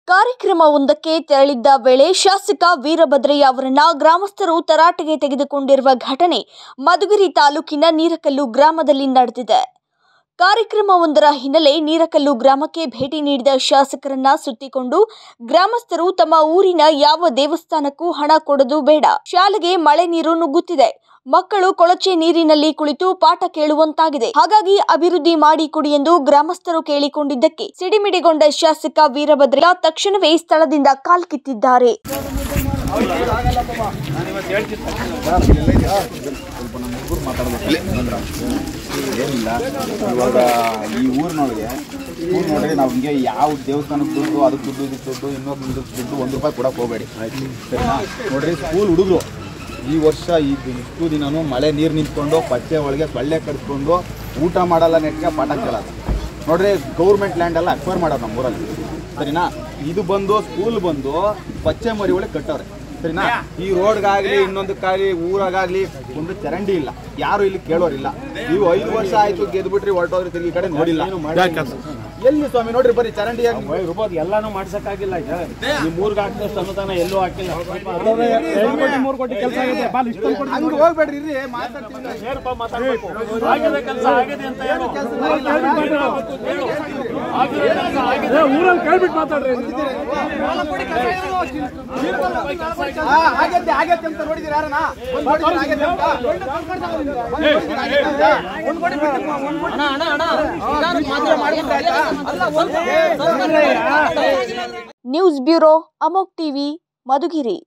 ಕಾರ್ಯಕ್ರಮವೊಂದಕ್ಕೆ ತೆರಳಿದ್ದ ವೇಳೆ ಶಾಸಕ ವೀರಭದ್ರಯ್ಯ ಅವರನ್ನ ಗ್ರಾಮಸ್ಥರು ತರಾಟೆಗೆ ತೆಗೆದುಕೊಂಡಿರುವ ಘಟನೆ ಮಧುಗಿರಿ ತಾಲೂಕಿನ ನೀರಕಲ್ಲು ಗ್ರಾಮದಲ್ಲಿ ನಡೆದಿದೆ ಕಾರ್ಯಕ್ರಮವೊಂದರ ಹಿನ್ನೆಲೆ ನೀರಕಲ್ಲು ಗ್ರಾಮಕ್ಕೆ ಭೇಟಿ ನೀಡಿದ ಶಾಸಕರನ್ನ ಸುತ್ತಿಕೊಂಡು ಗ್ರಾಮಸ್ಥರು ತಮ್ಮ ಊರಿನ ಯಾವ ದೇವಸ್ಥಾನಕ್ಕೂ ಹಣ ಕೊಡೋದು ಬೇಡ ಶಾಲೆಗೆ ಮಳೆ ನೀರು ನುಗ್ಗುತ್ತಿದೆ ಮಕ್ಕಳು ಕೊಳಚೆ ನೀರಿನಲ್ಲಿ ಕುಳಿತು ಪಾಠ ಕೇಳುವಂತಾಗಿದೆ ಹಾಗಾಗಿ ಅಭಿವೃದ್ಧಿ ಮಾಡಿ ಕೊಡಿ ಎಂದು ಗ್ರಾಮಸ್ಥರು ಕೇಳಿಕೊಂಡಿದ್ದಕ್ಕೆ ಸಿಡಿಮಿಡಿಗೊಂಡ ಶಾಸಕ ವೀರಭದ್ರಯ್ಯ ತಕ್ಷಣವೇ ಸ್ಥಳದಿಂದ ಕಾಲ್ಕಿತ್ತಿದ್ದಾರೆ ಏನಿಲ್ಲ ಇವಾಗ ಈ ಊರಿನೊಳಗೆ ಊರಿನೊಳಗೆ ನಾವು ಹಿಂಗೆ ಯಾವ ದೇವಸ್ಥಾನಕ್ಕೆ ದುಡ್ಡು ಅದಕ್ಕೆ ದುಡ್ಡು ಇದಕ್ಕೆ ದುಡ್ಡು ಇನ್ನೊಂದು ದುಡ್ಡು ಒಂದು ರೂಪಾಯಿ ಕೊಡಕ್ಕೆ ಹೋಗಬೇಡಿ ಸರಿನಾ ನೋಡ್ರಿ ಸ್ಕೂಲ್ ಹುಡುಗರು ಈ ವರ್ಷ ಇದು ಇಷ್ಟು ದಿನನೂ ಮಳೆ ನೀರು ನಿಂತ್ಕೊಂಡು ಪಚ್ಚೆ ಒಳಗೆ ಸೊಳ್ಳೆ ಕಟ್ಕೊಂಡು ಊಟ ಮಾಡಲ್ಲ ನೆಟ್ಗೆ ಪಾಠ ಕೇಳಲ್ಲ ನೋಡ್ರಿ ಗೌರ್ಮೆಂಟ್ ಲ್ಯಾಂಡ್ ಎಲ್ಲ ಅಕ್ವೈರ್ ಮಾಡೋರು ನಮ್ಮ ಊರಲ್ಲಿ ಸರಿನಾ ಇದು ಬಂದು ಸ್ಕೂಲ್ ಬಂದು ಪಚ್ಚೆ ಮರಿ ಒಳಗೆ ಕಟ್ಟವ್ರೆ ಸರಿನಾ ಈ ರೋಡ್ಗಾಗ್ಲಿ ಇನ್ನೊಂದಕ್ಕಾಗ್ಲಿ ಊರಾಗಾಗ್ಲಿ ಒಂದು ಚರಂಡಿ ಇಲ್ಲ ಯಾರು ಇಲ್ಲಿ ಕೇಳೋರಿಲ್ಲ ನೀವು ಐದು ವರ್ಷ ಆಯ್ತು ಗೆದ್ಬಿಟ್ರಿ ಹೊರಟೋದ್ರಿ ತಿರುಗಿ ಈ ಕಡೆ ನೋಡಿಲ್ಲ ಎಲ್ಲಿ ಸ್ವಾಮಿ ನೋಡ್ರಿ ಬರ್ರಿ ಚರಂಡಿ ಇರ್ಬೋದು ಎಲ್ಲಾನು ಮಾಡ್ಸಕ್ಕಾಗಿಲ್ಲ ಈಗ ಈ ಮೂರ್ಗೆ ಹಾಕಿದಷ್ಟು ಅನುದಾನ ಎಲ್ಲೂ ಹಾಕಿಲ್ಲ ಮೂರು ಕೋಟಿ ಕೆಲಸ ಆಗಿದೆ ಬಾ ಲಿಸ್ಟ್ ತಂದ್ಕೊಡು. ಹಂಗ ಹೋಗ್ಬೇಡ್ರಿ ಇರ್ರಿ ಮಾತಾಡ್ತೀನಿ ಏನಪ್ಪ ಮಾತಾಡ್ಬೇಕು ಆಗಿದೆ ಕೆಲಸ ಆಗಿದೆ ಅಂತ ಹೇಳು ಊರಲ್ಲಿ ಕೇಳ್ಬಿಟ್ಟು ಮಾತಾಡ್ರಿ ಆ, ಆಗೈತೆ ಆಗೈತೆ ಅಂತ ನೋಡಿದಿರ ಯಾರನ ಒಂದ್ ನೋಡಿದಿರ ಆಗೈತೆ ಅಂತ? ಒಂದ್ ನೋಡಿದಿರ ಆಗೈತೆ ಅಂತ? ಒಂದ್ ಕೋಟಿ ಬಿಟ್ಟು ಒಂದ್ ಕೋಟಿ ಮಾತ್ರ ಮಾಡ್ಬಿಟ್ರೆ ಆಯ್ತಾ? ಅಲ್ಲ, ಒಂದ್- ನ್ಯೂಸ್ ಬ್ಯೂರೋ ಅಮೋಕ್ ಟಿವಿ ಮಧುಗಿರಿ